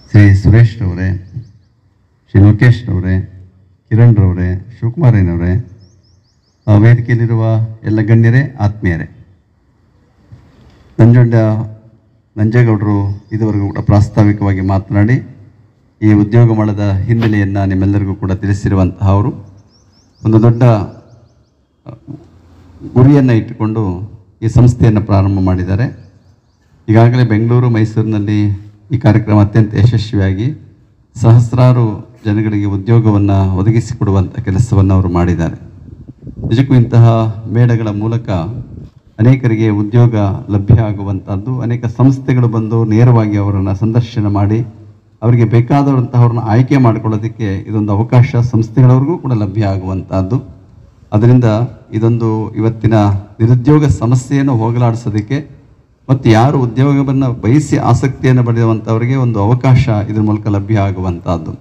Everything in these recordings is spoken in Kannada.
ಶ್ರೀ ಸುರೇಶ್ ರವರೇ ಶ್ರೀ ಲೋಕೇಶ್ ರವರೇ ಕಿರಣ್ ರವರೇ ಶಿವಕುಮಾರಯ್ಯನವರೇ ಆ ವೇದಿಕೆಯಲ್ಲಿರುವ ಎಲ್ಲ ಗಣ್ಯರೇ ಆತ್ಮೀಯರೇ ನಂಜುಂಡ ನಂಜೇಗೌಡರು ಇದುವರೆಗೂ ಕೂಡ ಪ್ರಾಸ್ತಾವಿಕವಾಗಿ ಮಾತನಾಡಿ ಈ ಉದ್ಯೋಗ ಮೇಳದ ಹಿನ್ನೆಲೆಯನ್ನು ನಿಮ್ಮೆಲ್ಲರಿಗೂ ಕೂಡ ತಿಳಿಸಿರುವಂತಹ ಅವರು ಒಂದು ದೊಡ್ಡ ಗುರಿಯನ್ನು ಇಟ್ಟುಕೊಂಡು ಈ ಸಂಸ್ಥೆಯನ್ನು ಪ್ರಾರಂಭ ಮಾಡಿದ್ದಾರೆ ಈಗಾಗಲೇ ಬೆಂಗಳೂರು ಮೈಸೂರಿನಲ್ಲಿ ಈ ಕಾರ್ಯಕ್ರಮ ಅತ್ಯಂತ ಯಶಸ್ವಿಯಾಗಿ ಸಹಸ್ರಾರು ಜನಗಳಿಗೆ ಉದ್ಯೋಗವನ್ನು ಒದಗಿಸಿಕೊಡುವಂಥ ಕೆಲಸವನ್ನು ಅವರು ಮಾಡಿದ್ದಾರೆ ನಿಜಕ್ಕೂ ಇಂತಹ ಮೇಳಗಳ ಮೂಲಕ ಅನೇಕರಿಗೆ ಉದ್ಯೋಗ ಲಭ್ಯ ಆಗುವಂಥದ್ದು ಅನೇಕ ಸಂಸ್ಥೆಗಳು ಬಂದು ನೇರವಾಗಿ ಅವರನ್ನು ಸಂದರ್ಶನ ಮಾಡಿ ಅವರಿಗೆ ಬೇಕಾದವರಂತಹವ್ರನ್ನ ಆಯ್ಕೆ ಮಾಡಿಕೊಳ್ಳೋದಕ್ಕೆ ಇದೊಂದು ಅವಕಾಶ ಸಂಸ್ಥೆಗಳವ್ರಿಗೂ ಕೂಡ ಲಭ್ಯ ಆಗುವಂಥದ್ದು ಅದರಿಂದ ಇದೊಂದು ಇವತ್ತಿನ ನಿರುದ್ಯೋಗ ಸಮಸ್ಯೆಯನ್ನು ಹೋಗಲಾಡಿಸೋದಕ್ಕೆ ಮತ್ತು ಯಾರು ಉದ್ಯೋಗವನ್ನು ಬಯಸಿ ಆಸಕ್ತಿಯನ್ನು ಪಡೆಯುವಂಥವರಿಗೆ ಒಂದು ಅವಕಾಶ ಇದ್ರ ಮೂಲಕ ಲಭ್ಯ ಆಗುವಂಥದ್ದು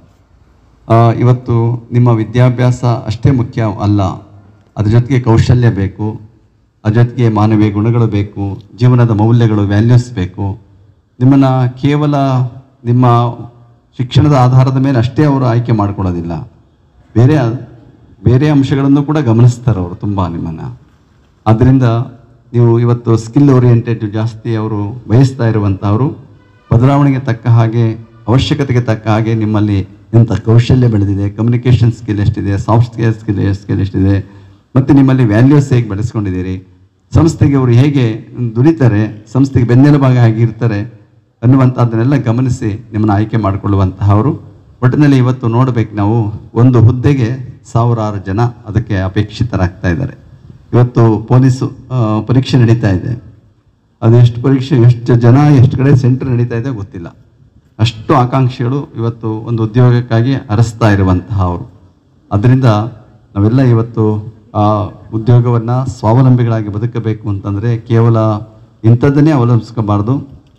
ಆ, ಇವತ್ತು ನಿಮ್ಮ ವಿದ್ಯಾಭ್ಯಾಸ ಅಷ್ಟೇ ಮುಖ್ಯ ಅಲ್ಲ ಅದ್ರ ಜೊತೆಗೆ ಕೌಶಲ್ಯ ಬೇಕು ಅದ್ರ ಜೊತೆಗೆ ಮಾನವೀಯ ಗುಣಗಳು ಬೇಕು ಜೀವನದ ಮೌಲ್ಯಗಳು ವ್ಯಾಲ್ಯೂಸ್ ಬೇಕು ನಿಮ್ಮನ್ನು ಕೇವಲ ನಿಮ್ಮ ಶಿಕ್ಷಣದ ಆಧಾರದ ಮೇಲೆ ಅಷ್ಟೇ ಅವರು ಆಯ್ಕೆ ಮಾಡ್ಕೊಳ್ಳೋದಿಲ್ಲ ಬೇರೆ ಬೇರೆ ಅಂಶಗಳನ್ನು ಕೂಡ ಗಮನಿಸ್ತಾರೆ ಅವರು ತುಂಬ ನಿಮ್ಮನ್ನು ಆದ್ದರಿಂದ ನೀವು ಇವತ್ತು ಸ್ಕಿಲ್ ಓರಿಯೆಂಟೆಡ್ ಜಾಸ್ತಿ ಅವರು ಬಯಸ್ತಾ ಇರುವಂಥವರು ಬದಲಾವಣೆಗೆ ತಕ್ಕ ಹಾಗೆ ಅವಶ್ಯಕತೆಗೆ ತಕ್ಕ ಹಾಗೆ ನಿಮ್ಮಲ್ಲಿ ಎಂಥ ಕೌಶಲ್ಯ ಬೆಳೆದಿದೆ ಕಮ್ಯುನಿಕೇಷನ್ ಸ್ಕಿಲ್ ಎಷ್ಟಿದೆ ಸಾಫ್ಟ್ ಸ್ಕಿಲ್ ಸ್ಕಿಲ್ ಸ್ಕಿಲ್ ಎಷ್ಟಿದೆ ಮತ್ತು ನಿಮ್ಮಲ್ಲಿ ವ್ಯಾಲ್ಯೂಸ್ ಹೇಗೆ ಬೆಳೆಸ್ಕೊಂಡಿದ್ದೀರಿ ಸಂಸ್ಥೆಗೆ ಅವರು ಹೇಗೆ ದುಡಿತಾರೆ ಸಂಸ್ಥೆಗೆ ಬೆನ್ನೆಲುಬಾಗಿ ಆಗಿರ್ತಾರೆ ಅನ್ನುವಂಥದ್ದನ್ನೆಲ್ಲ ಗಮನಿಸಿ ನಿಮ್ಮನ್ನು ಆಯ್ಕೆ ಮಾಡಿಕೊಳ್ಳುವಂತಹವರು ಒಟ್ಟಿನಲ್ಲಿ ಇವತ್ತು ನೋಡಬೇಕು ನಾವು ಒಂದು ಹುದ್ದೆಗೆ ಸಾವಿರಾರು ಜನ ಅದಕ್ಕೆ ಅಪೇಕ್ಷಿತರಾಗ್ತಾ ಇದ್ದಾರೆ ಇವತ್ತು ಪೊಲೀಸು ಆ, ಪರೀಕ್ಷೆ ನಡೀತಾ ಇದೆ ಅದು ಎಷ್ಟು ಪರೀಕ್ಷೆ ಎಷ್ಟು ಜನ ಎಷ್ಟು ಕಡೆ ಸೆಂಟರ್ ನಡೀತಾ ಇದೆ ಗೊತ್ತಿಲ್ಲ ಅಷ್ಟು ಆಕಾಂಕ್ಷಿಗಳು ಇವತ್ತು ಒಂದು ಉದ್ಯೋಗಕ್ಕಾಗಿ ಅರಸ್ತಾ ಇರುವಂತಹ ಅವರು ಅದರಿಂದ ನಾವೆಲ್ಲ ಇವತ್ತು ಆ ಉದ್ಯೋಗವನ್ನು ಸ್ವಾವಲಂಬಿಗಳಾಗಿ ಬದುಕಬೇಕು ಅಂತಂದರೆ ಕೇವಲ ಇಂಥದ್ದನ್ನೇ ಅವಲಂಬಿಸ್ಕೋಬಾರ್ದು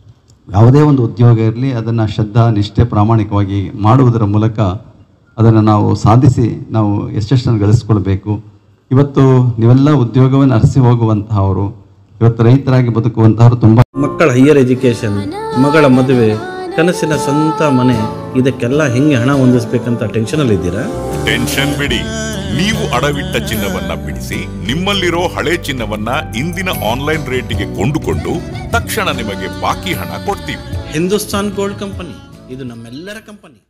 ಯಾವುದೇ ಒಂದು ಉದ್ಯೋಗ ಇರಲಿ ಅದನ್ನು ಶ್ರದ್ಧಾ ನಿಷ್ಠೆ ಪ್ರಾಮಾಣಿಕವಾಗಿ ಮಾಡುವುದರ ಮೂಲಕ ಅದನ್ನು ನಾವು ಸಾಧಿಸಿ ನಾವು ಯಶಸ್ಸನ್ನು ಗಳಿಸ್ಕೊಳ್ಬೇಕು ಇವತ್ತು ನೀವೆಲ್ಲ ಉದ್ಯೋಗವನ್ನು ಅರಸಿ ಹೋಗುವಂತಹವರು ಇವತ್ತು ರೈತರಾಗಿ ಬದುಕುವಂತಹವರು ತುಂಬ ಮಕ್ಕಳ ಹೈಯರ್ ಎಜುಕೇಷನ್ ಮಗಳ ಮದುವೆ ಕನಸಿನ ಸ್ವಂತ ಮನೆ ಇದಕ್ಕೆಲ್ಲ ಹೆಂಗೆ ಹಣ ಹೊಂದಿಸ್ಬೇಕಂತ ಟೆನ್ಷನಲ್ಲಿ ಇದ್ದೀರಾ ಟೆನ್ಷನ್ ಬಿಡಿ ನೀವು ಅಡವಿಟ್ಟ ಚಿನ್ನವನ್ನ ಬಿಡಿಸಿ ನಿಮ್ಮಲ್ಲಿರೋ ಹಳೆ ಚಿನ್ನವನ್ನ ಇಂದಿನ ಆನ್ಲೈನ್ ರೇಟಿಗೆ ಕೊಂಡುಕೊಂಡು ತಕ್ಷಣ ನಿಮಗೆ ಬಾಕಿ ಹಣ ಕೊಡ್ತೀವಿ ಹಿಂದೂಸ್ತಾನ್ ಗೋಲ್ಡ್ ಕಂಪನಿ ಇದು ನಮ್ಮೆಲ್ಲರ ಕಂಪನಿ